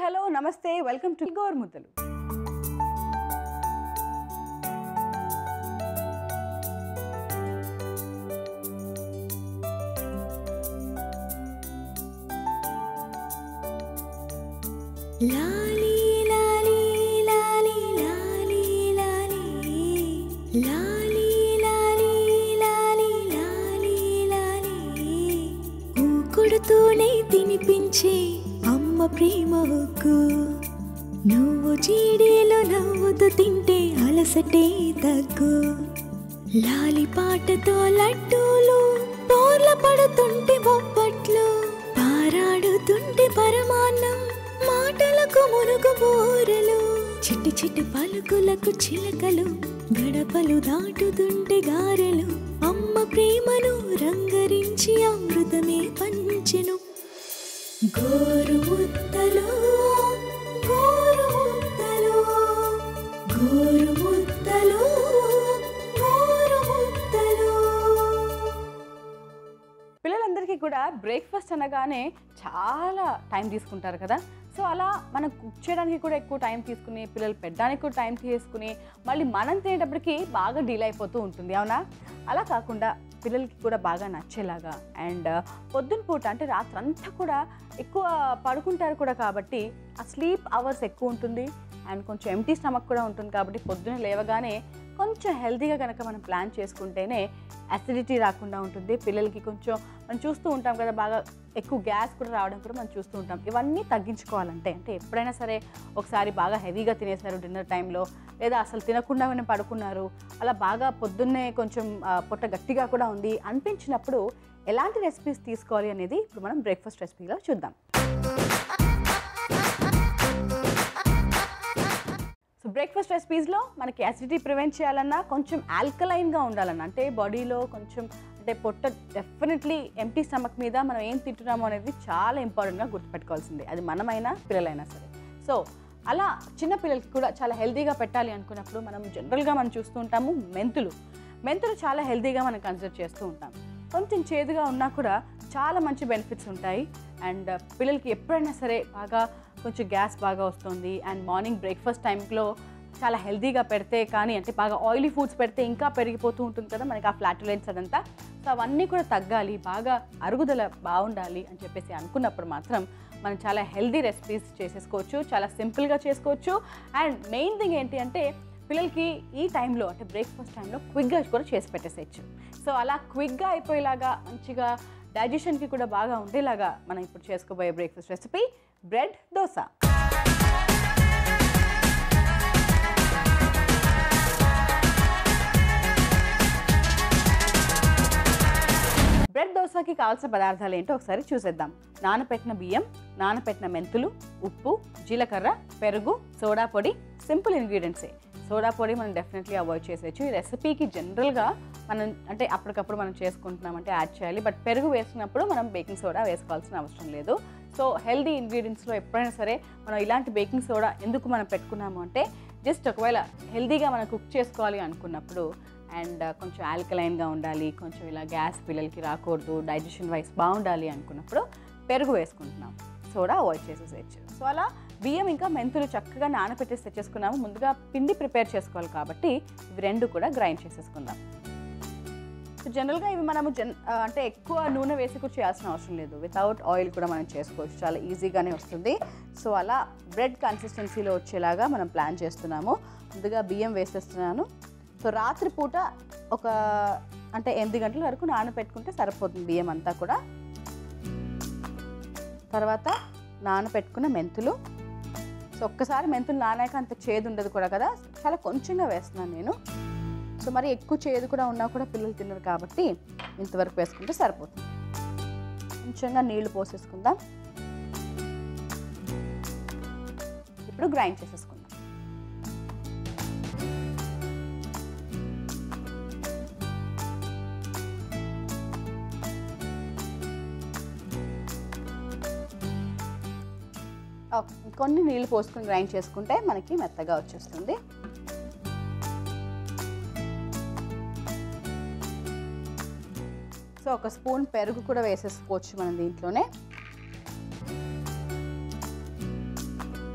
hello నమస్తే welcome to Gor ముద్దలు లాలీ లాలీ లాలీ లాలీ లాలీ లాలీ లాలీ లాలీ లాలీ లాలీ ఊకుడుతూనే తినిపించే అమ్మ ప్రేమ హుక్కు నువ్వు చీడీలో నవ్వుతూ తింటే అలసటే తగ్గు లాలి పాటతో లడ్డూలు పోర్ల పడుతుంటే బొప్పట్లు పారాడుతుంటే పరమాన్నం మాటలకు మునుగు బోరలు చిట్టి చిట్టి పలుకులకు చిలకలు గడపలు దాటుతుంటే గారెలు అమ్మ ప్రేమను రంగరించి అమృతమే పంచెను గోరు ముద్దలు గోరు ముద్దలు గోరు ముద్దలు గోరు ముద్దలు పిల్లలందరికీ కూడా బ్రేక్ఫాస్ట్ అనగానే చాలా టైం తీసుకుంటారు కదా సో అలా మనం కుక్ చేయడానికి కూడా ఎక్కువ టైం తీసుకుని పిల్లలు పెట్టడానికి కూడా టైం తీసుకుని మళ్ళీ మనం తినేటప్పటికి బాగా డీల్ అయిపోతూ ఉంటుంది అవునా అలా కాకుండా పిల్లలకి కూడా బాగా నచ్చేలాగా అండ్ పొద్దున పూట అంటే రాత్రంతా కూడా ఎక్కువ పడుకుంటారు కూడా కాబట్టి ఆ స్లీప్ అవర్స్ ఎక్కువ ఉంటుంది అండ్ కొంచెం ఎంటీ స్టమక్ కూడా ఉంటుంది కాబట్టి పొద్దున లేవగానే కొంచెం హెల్తీగా కనుక మనం ప్లాన్ చేసుకుంటేనే అసిడిటీ రాకుండా ఉంటుంది పిల్లలకి కొంచెం మనం చూస్తూ ఉంటాం కదా బాగా ఎక్కువ గ్యాస్ కూడా రావడం కూడా మనం చూస్తూ ఉంటాం ఇవన్నీ తగ్గించుకోవాలంటే అంటే ఎప్పుడైనా సరే ఒకసారి బాగా హెవీగా తినేశారు డిన్నర్ టైంలో లేదా అసలు తినకుండానే పడుకున్నారు అలా బాగా పొద్దున్నే కొంచెం ఆ, పొట్ట గట్టిగా కూడా ఉంది అనిపించినప్పుడు ఎలాంటి రెసిపీస్ తీసుకోవాలి అనేది ఇప్పుడు మనం బ్రేక్ఫాస్ట్ రెసిపీలో చూద్దాం సో బ్రేక్ఫాస్ట్ రెసిపీస్లో మనకి యాసిడిటీ ప్రివెంట్ చేయాలన్నా కొంచెం ఆల్కలైన్గా ఉండాలన్నా అంటే బాడీలో కొంచెం అంటే పొట్ట డెఫినెట్లీ ఎంటీ స్టమక్ మీద మనం ఏం తింటున్నామో అనేది చాలా ఇంపార్టెంట్గా గుర్తుపెట్టుకోవాల్సింది అది మనమైనా పిల్లలైనా సరే సో అలా చిన్న పిల్లలకి కూడా చాలా హెల్తీగా పెట్టాలి అనుకున్నప్పుడు మనం జనరల్గా మనం చూస్తూ ఉంటాము మెంతులు మెంతులు చాలా హెల్తీగా మనం కన్సిడర్ చేస్తూ ఉంటాం కొంచెం చేదుగా ఉన్నా కూడా చాలా మంచి బెనిఫిట్స్ ఉంటాయి అండ్ పిల్లలకి ఎప్పుడైనా సరే బాగా కొంచెం గ్యాస్ బాగా వస్తుంది అండ్ మార్నింగ్ బ్రేక్ఫాస్ట్ టైంలో చాలా హెల్తీగా పెడితే కానీ అంటే బాగా ఆయిలీ ఫుడ్స్ పెడితే ఇంకా పెరిగిపోతూ ఉంటుంది కదా మనకి ఆ ఫ్లాటులెన్స్ అదంతా సో అవన్నీ కూడా తగ్గాలి బాగా అరుగుదల బాగుండాలి అని చెప్పేసి అనుకున్నప్పుడు మాత్రం మనం చాలా హెల్దీ రెసిపీస్ చేసేసుకోవచ్చు చాలా సింపుల్గా చేసుకోవచ్చు అండ్ మెయిన్ థింగ్ ఏంటి అంటే పిల్లలకి ఈ టైంలో అంటే బ్రేక్ఫాస్ట్ టైంలో క్విక్గా కూడా చేసి పెట్టేసేయచ్చు సో అలా క్విక్గా అయిపోయేలాగా మంచిగా డైజెషన్కి కూడా బాగా ఉండేలాగా మనం ఇప్పుడు చేసుకోబోయే breakfast recipe bread dosa bread దోశకి కావాల్సిన పదార్థాలు ఏంటో ఒకసారి చూసేద్దాం నానపెట్టిన బియ్యం నానపెట్టిన మెంతులు ఉప్పు జీలకర్ర పెరుగు సోడా పొడి సింపుల్ ఇంగ్రీడియంట్సే సోడా పొడి మనం డెఫినెట్లీ అవాయిడ్ చేసేయచ్చు ఈ రెసిపీకి జనరల్గా మనం అంటే అప్పటికప్పుడు మనం చేసుకుంటున్నామంటే యాడ్ చేయాలి బట్ పెరుగు వేసినప్పుడు మనం బేకింగ్ సోడా వేసుకోవాల్సిన అవసరం లేదు సో హెల్దీ ఇంగ్రీడియంట్స్లో ఎప్పుడైనా సరే మనం ఇలాంటి బేకింగ్ సోడా ఎందుకు మనం పెట్టుకున్నాము అంటే జస్ట్ ఒకవేళ హెల్దీగా మనం కుక్ చేసుకోవాలి అనుకున్నప్పుడు అండ్ కొంచెం ఆల్కలైన్గా ఉండాలి కొంచెం ఇలా గ్యాస్ పిల్లలకి రాకూడదు డైజెషన్ వైస్ బాగుండాలి అనుకున్నప్పుడు పెరుగు వేసుకుంటున్నాం సోడా అవాయిడ్ చేసేసేయచ్చు సో అలా బియ్యం ఇంకా మెంతులు చక్కగా నానబెట్టేసి తెచ్చేసుకున్నాము ముందుగా పిండి ప్రిపేర్ చేసుకోవాలి కాబట్టి ఇవి రెండు కూడా గ్రైండ్ చేసేసుకుందాం సో జనరల్గా ఇవి మనము జన్ ఆ, అంటే ఎక్కువ నూనె వేసి కూడా చేయాల్సిన అవసరం లేదు వితౌట్ ఆయిల్ కూడా మనం చేసుకోవచ్చు చాలా ఈజీగానే వస్తుంది సో అలా బ్రెడ్ కన్సిస్టెన్సీలో వచ్చేలాగా మనం ప్లాన్ చేస్తున్నాము ముందుగా బియ్యం వేసేస్తున్నాను సో రాత్రి పూట ఒక అంటే ఎనిమిది గంటల వరకు నానబెట్టుకుంటే సరిపోతుంది బియ్యం అంతా కూడా తర్వాత నానబెట్టుకున్న మెంతులు సో ఒక్కసారి మెంతులు నానాక అంత చేదు ఉండదు కూడా కదా చాలా కొంచెంగా వేస్తున్నాను నేను సో మరి ఎక్కువ చేదు కూడా ఉన్నా కూడా పిల్లలు తినరు కాబట్టి ఇంతవరకు వేసుకుంటే సరిపోతుంది కొంచెంగా నీళ్లు పోసేసుకుందాం ఇప్పుడు గ్రైండ్ చేసేసుకుందాం ఓకే కొన్ని నీళ్ళు పోసుకొని గ్రైండ్ చేసుకుంటే మనకి మెత్తగా వచ్చేస్తుంది సో ఒక స్పూన్ పెరుగు కూడా వేసేసుకోవచ్చు మనం దీంట్లోనే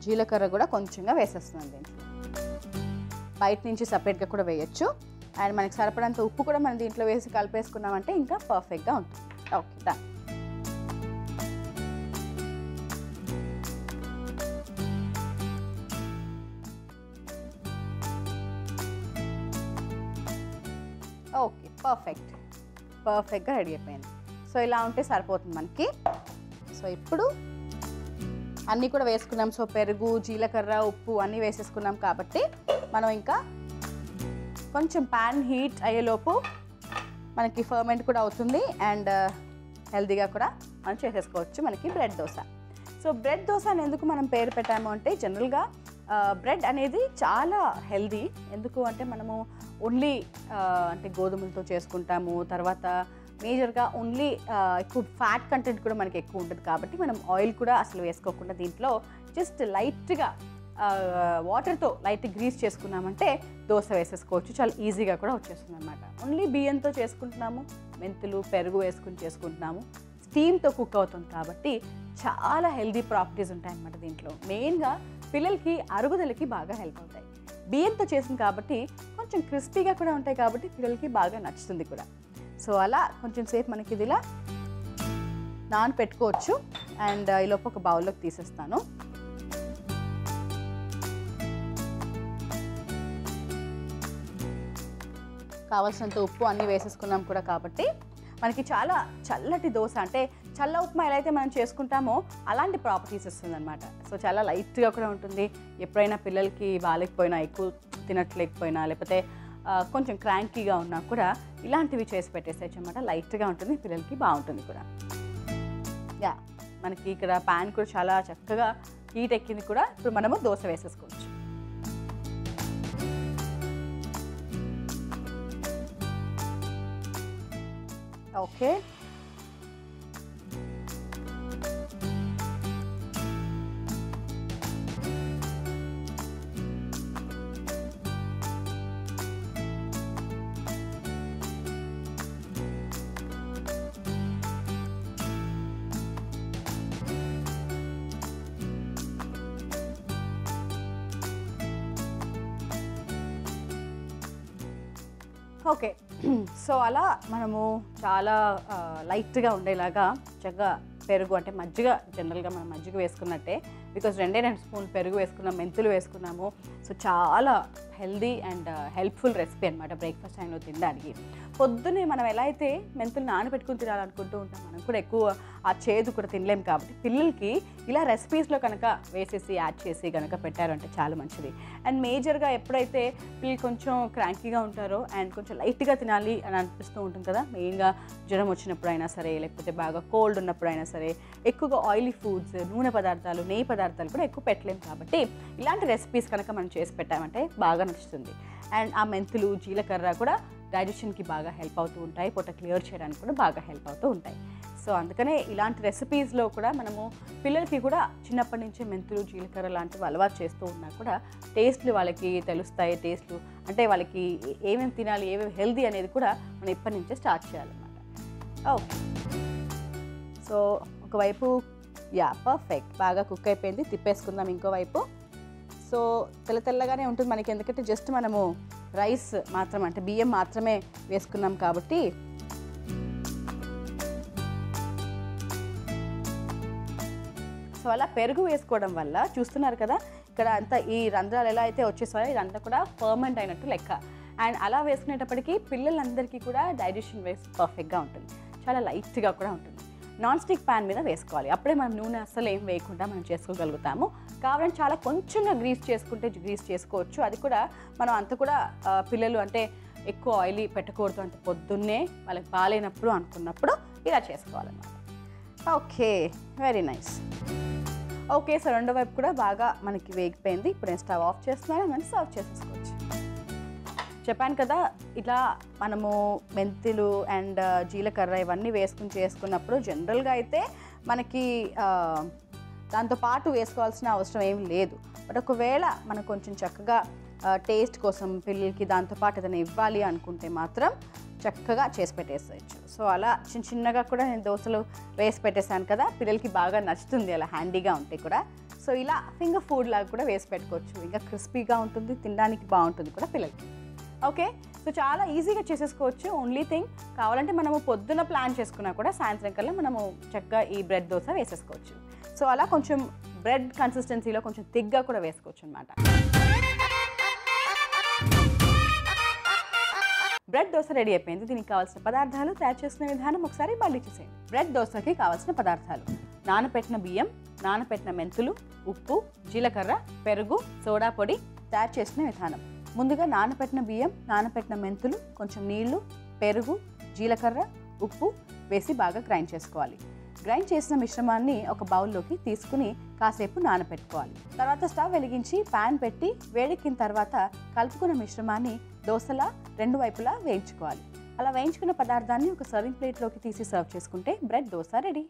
జీలకర్ర కూడా కొంచెంగా వేసేస్తున్నాను దీంట్లో బయట నుంచి సపరేట్గా కూడా వేయొచ్చు అండ్ మనకి సరిపడంత ఉప్పు కూడా మనం దీంట్లో వేసి కలిపేసుకున్నామంటే ఇంకా పర్ఫెక్ట్గా ఉంటుంది ఓకే డన్ ఓకే పర్ఫెక్ట్ పర్ఫెక్ట్గా రెడీ అయిపోయింది సో ఇలా ఉంటే సరిపోతుంది మనకి సో ఇప్పుడు అన్నీ కూడా వేసుకున్నాం సో పెరుగు జీలకర్ర ఉప్పు అన్నీ వేసేసుకున్నాం కాబట్టి మనం ఇంకా కొంచెం ప్యాన్ హీట్ అయ్యేలోపు మనకి ఫర్మెంట్ కూడా అవుతుంది అండ్ హెల్తీగా కూడా మనం చేసేసుకోవచ్చు మనకి bread dosa so bread dosa అని ఎందుకు మనం పేరు పెట్టాము అంటే జనరల్గా బ్రెడ్ అనేది చాలా హెల్దీ ఎందుకు అంటే మనము ఓన్లీ అంటే గోధుమలతో చేసుకుంటాము తర్వాత మేజర్గా ఓన్లీ ఎక్కువ ఫ్యాట్ కంటెంట్ కూడా మనకి ఎక్కువ ఉంటుంది కాబట్టి మనం ఆయిల్ కూడా అసలు వేసుకోకుండా దీంట్లో జస్ట్ లైట్గా వాటర్తో లైట్ గ్రీస్ చేసుకున్నామంటే దోశ వేసేసుకోవచ్చు చాలా ఈజీగా కూడా వచ్చేస్తుంది అనమాట ఓన్లీ బియ్యంతో చేసుకుంటున్నాము మెంతులు పెరుగు వేసుకుని చేసుకుంటున్నాము స్టీమ్తో కుక్ అవుతుంది కాబట్టి చాలా హెల్దీ ప్రాపర్టీస్ ఉంటాయి అన్నమాట దీంట్లో మెయిన్గా పిల్లలకి అరుగుదలకి బాగా హెల్ప్ అవుతాయి బియ్యంతో చేసింది కాబట్టి కొంచెం క్రిస్పీగా కూడా ఉంటాయి కాబట్టి పిల్లలకి బాగా నచ్చుతుంది కూడా సో అలా కొంచెం సేపు మనకి ఇది ఇలా నాన్ పెట్టుకోవచ్చు అండ్ ఈలోపు ఒక బౌల్లోకి తీసేస్తాను కావాల్సినంత ఉప్పు అన్నీ వేసేసుకున్నాం కూడా కాబట్టి మనకి చాలా చల్లటి దోశ అంటే చల్ల ఉప్మా ఎలా అయితే మనం చేసుకుంటామో అలాంటి ప్రాపర్టీస్ వస్తుంది అనమాట సో చాలా లైట్గా కూడా ఉంటుంది ఎప్పుడైనా పిల్లలకి బాగాలేకపోయినా ఎక్కువ తినట్లేకపోయినా లేకపోతే ఆ, కొంచెం క్రాంకీగా ఉన్నా కూడా ఇలాంటివి చేసి పెట్టేసేయచ్చు అనమాట లైట్గా ఉంటుంది పిల్లలకి బాగుంటుంది కూడా యా మనకి ఇక్కడ ప్యాన్ కూడా చాలా చక్కగా హీట్ ఎక్కింది కూడా ఇప్పుడు మనము దోశ వేసేసుకోవచ్చు ఓకే ఓకే సో అలా మనము చాలా ఆ, లైట్గా ఉండేలాగా చక్కగా పెరుగు అంటే మజ్జిగ జనరల్గా మనం మజ్జిగ వేసుకున్నట్టే బికాజ్ రెండే రెండు స్పూన్ పెరుగు వేసుకున్నాం మెంతులు వేసుకున్నాము సో చాలా హెల్దీ అండ్ హెల్ప్ఫుల్ రెసిపీ అనమాట బ్రేక్ఫాస్ట్ టైంలో తినడానికి పొద్దున్నే మనం ఎలా అయితే మెంతులు నానబెట్టుకుని తినాలనుకుంటూ ఉంటాం మనం కూడా ఎక్కువ ఆ చేదు కూడా తినలేం కాబట్టి పిల్లలకి ఇలా రెసిపీస్లో కనుక వేసేసి యాడ్ చేసి కనుక పెట్టారంటే చాలా మంచిది అండ్ మేజర్గా ఎప్పుడైతే పిల్లలు కొంచెం క్రాంకీగా ఉంటారో అండ్ కొంచెం లైట్గా తినాలి అని అనిపిస్తూ ఉంటుంది కదా మెయిన్గా జ్వరం వచ్చినప్పుడైనా సరే లేకపోతే బాగా కోల్డ్ ఉన్నప్పుడైనా సరే ఎక్కువగా ఆయిలీ ఫుడ్స్ నూనె పదార్థాలు నెయ్యి పదార్థాలు కూడా ఎక్కువ పెట్టలేం కాబట్టి ఇలాంటి రెసిపీస్ కనుక మనం చేసి పెట్టామంటే బాగా నచ్చుతుంది అండ్ ఆ మెంతులు జీలకర్ర కూడా డైజెషన్కి బాగా హెల్ప్ అవుతూ ఉంటాయి పొట్ట క్లియర్ చేయడానికి కూడా బాగా హెల్ప్ అవుతూ ఉంటాయి సో అందుకనే ఇలాంటి రెసిపీస్లో కూడా మనము పిల్లలకి కూడా చిన్నప్పటి నుంచే మెంతులు జీలకర్ర లాంటివి అలవాటు చేస్తూ ఉన్నా కూడా టేస్ట్లు వాళ్ళకి తెలుస్తాయి టేస్ట్లు అంటే వాళ్ళకి ఏ- ఏమేమి తినాలి ఏమేమి హెల్దీ అనేది కూడా మనం ఇప్పటి నుంచే స్టార్ట్ చేయాలన్నమాట ఓకే సో ఒకవైపు యా పర్ఫెక్ట్ బాగా కుక్ అయిపోయింది తిప్పేసుకుందాం ఇంకోవైపు సో తెల్ల తెల్లగానే ఉంటుంది మనకి ఎందుకంటే జస్ట్ మనము రైస్ మాత్రం అంటే బియ్యం మాత్రమే వేసుకున్నాం కాబట్టి సో అలా పెరుగు వేసుకోవడం వల్ల చూస్తున్నారు కదా ఇక్కడ అంతా ఈ రంధ్రాలు ఎలా అయితే వచ్చేసాయో ఇదంతా కూడా పర్మనెంట్ అయినట్టు లెక్క అండ్ అలా వేసుకునేటప్పటికి పిల్లలందరికీ కూడా డైజెషన్ వేస్ పర్ఫెక్ట్గా ఉంటుంది చాలా లైట్గా కూడా ఉంటుంది నాన్ స్టిక్ ప్యాన్ మీద వేసుకోవాలి అప్పుడే మనం నూనె అస్సలు ఏం వేయకుండా మనం చేసుకోగలుగుతాము కావాలంటే చాలా కొంచెంగా గ్రీస్ చేసుకుంటే గ్రీస్ చేసుకోవచ్చు అది కూడా మనం అంత కూడా ఆ, పిల్లలు అంటే ఎక్కువ ఆయిలీ పెట్టకూడదు అంటే పొద్దున్నే వాళ్ళకి బాగాలేనప్పుడు అనుకున్నప్పుడు ఇలా చేసుకోవాలన్నమాట okay very nice okay so రెండో వైపు కూడా బాగా మనకి వేగిపోయింది ఇప్పుడు నేను స్టవ్ ఆఫ్ చేస్తున్నాను మనం సర్వ్ చేసేసుకోవచ్చు చెప్పాను కదా ఇట్లా మనము మెంతులు అండ్ జీలకర్ర ఇవన్నీ వేసుకుని చేసుకున్నప్పుడు జనరల్గా అయితే మనకి ఆ, దాంతో పాటు వేసుకోవాల్సిన అవసరం ఏం లేదు బట్ ఒకవేళ మనం కొంచెం చక్కగా టేస్ట్ కోసం పిల్లలకి దాంతో పాటు ఏదైనా ఇవ్వాలి అనుకుంటే మాత్రం చక్కగా చేసి పెట్టేసేయచ్చు సో అలా చిన్న చిన్నగా కూడా నేను దోశలు వేసి పెట్టేశాను కదా పిల్లలకి బాగా నచ్చుతుంది అలా హ్యాండీగా ఉంటే కూడా సో ఇలా ఫింగర్ ఫుడ్ లాగా కూడా వేసి పెట్టుకోవచ్చు ఇంకా క్రిస్పీగా ఉంటుంది తినడానికి బాగుంటుంది కూడా పిల్లలకి ఓకే సో చాలా ఈజీగా చేసేసుకోవచ్చు ఓన్లీ థింగ్ కావాలంటే మనము పొద్దున ప్లాన్ చేసుకున్నా కూడా సాయంత్రం కల్లా మనము చక్కగా ఈ బ్రెడ్ దోశ వేసేసుకోవచ్చు సో అలా కొంచెం బ్రెడ్ కన్సిస్టెన్సీలో కొంచెం థిక్గా కూడా వేసుకోవచ్చు అనమాట బ్రెడ్ దోశ రెడీ అయిపోయింది దీనికి కావాల్సిన పదార్థాలు తయారు చేసుకునే విధానం ఒకసారి మళ్ళీ చూసేయండి బ్రెడ్ దోశకి కావాల్సిన పదార్థాలు నానపెట్టిన బియ్యం నానపెట్టిన మెంతులు ఉప్పు జీలకర్ర పెరుగు సోడా పొడి తయారు చేసిన విధానం ముందుగా నానపెట్టిన బియ్యం నానపెట్టిన మెంతులు కొంచెం నీళ్లు పెరుగు జీలకర్ర ఉప్పు వేసి బాగా గ్రైండ్ చేసుకోవాలి గ్రైండ్ చేసిన మిశ్రమాన్ని ఒక బౌల్లోకి తీసుకుని కాసేపు నానపెట్టుకోవాలి తర్వాత స్టవ్ వెలిగించి పాన్ పెట్టి వేడెక్కిన తర్వాత కలుపుకున్న మిశ్రమాన్ని దోశలా రెండు వైపులా వేయించుకోవాలి అలా వేయించుకున్న పదార్థాన్ని ఒక సర్వింగ్ ప్లేట్లోకి తీసి సర్వ్ చేసుకుంటే బ్రెడ్ దోశ రెడీ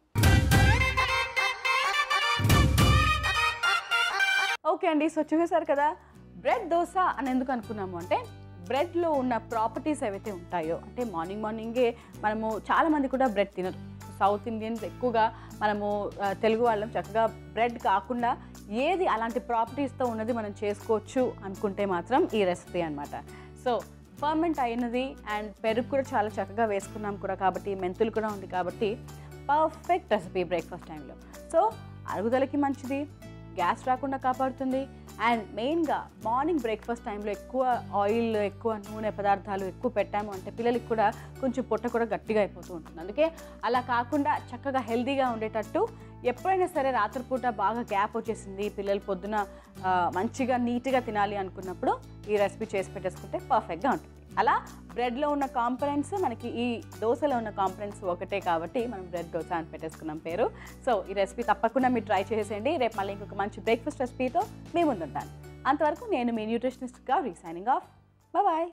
ఓకే అండి సో చూసేశారు కదా బ్రెడ్ దోశ అని ఎందుకు అనుకున్నాము అంటే బ్రెడ్లో ఉన్న ప్రాపర్టీస్ ఏవైతే ఉంటాయో అంటే మార్నింగ్ మార్నింగే మనము చాలామంది కూడా బ్రెడ్ తినరు సౌత్ ఇండియన్స్ ఎక్కువగా మనము ఆ, తెలుగు వాళ్ళం చక్కగా బ్రెడ్ కాకుండా ఏది అలాంటి ప్రాపర్టీస్తో ఉన్నది మనం చేసుకోవచ్చు అనుకుంటే మాత్రం ఈ రెసిపీ అనమాట సో ఫర్మెంట్ అయినది అండ్ పెరుగు కూడా చాలా చక్కగా వేసుకున్నాం కూడా కాబట్టి మెంతులు కూడా ఉంది కాబట్టి పర్ఫెక్ట్ రెసిపీ బ్రేక్ఫాస్ట్ టైంలో సో అరుగుదలకి మంచిది గ్యాస్ రాకుండా కాపాడుతుంది అండ్ మెయిన్గా మార్నింగ్ బ్రేక్ఫాస్ట్ టైంలో ఎక్కువ ఆయిల్ ఎక్కువ నూనె పదార్థాలు ఎక్కువ పెట్టాము అంటే పిల్లలకి కూడా కొంచెం పొట్ట కూడా గట్టిగా అయిపోతూ ఉంటుంది అందుకే అలా కాకుండా చక్కగా హెల్తీగా ఉండేటట్టు ఎప్పుడైనా సరే రాత్రిపూట బాగా గ్యాప్ వచ్చేసింది పిల్లలు పొద్దున ఆ, మంచిగా నీట్గా తినాలి అనుకున్నప్పుడు ఈ రెసిపీ చేసి పెట్టేసుకుంటే పర్ఫెక్ట్గా ఉంటుంది అలా బ్రెడ్లో ఉన్న కాంపనెంట్స్ మనకి ఈ దోశలో ఉన్న కాంపనెంట్స్ ఒకటే కాబట్టి మనం బ్రెడ్ దోశ అని పెట్టేసుకున్నాం పేరు సో ఈ రెసిపీ తప్పకుండా మీరు ట్రై చేసేయండి రేపు మళ్ళీ ఇంకొక మంచి బ్రేక్ఫాస్ట్ రెసిపీతో మీ ముందుంటాను అంతవరకు నేను మీ nutritionist Gauri signing off bye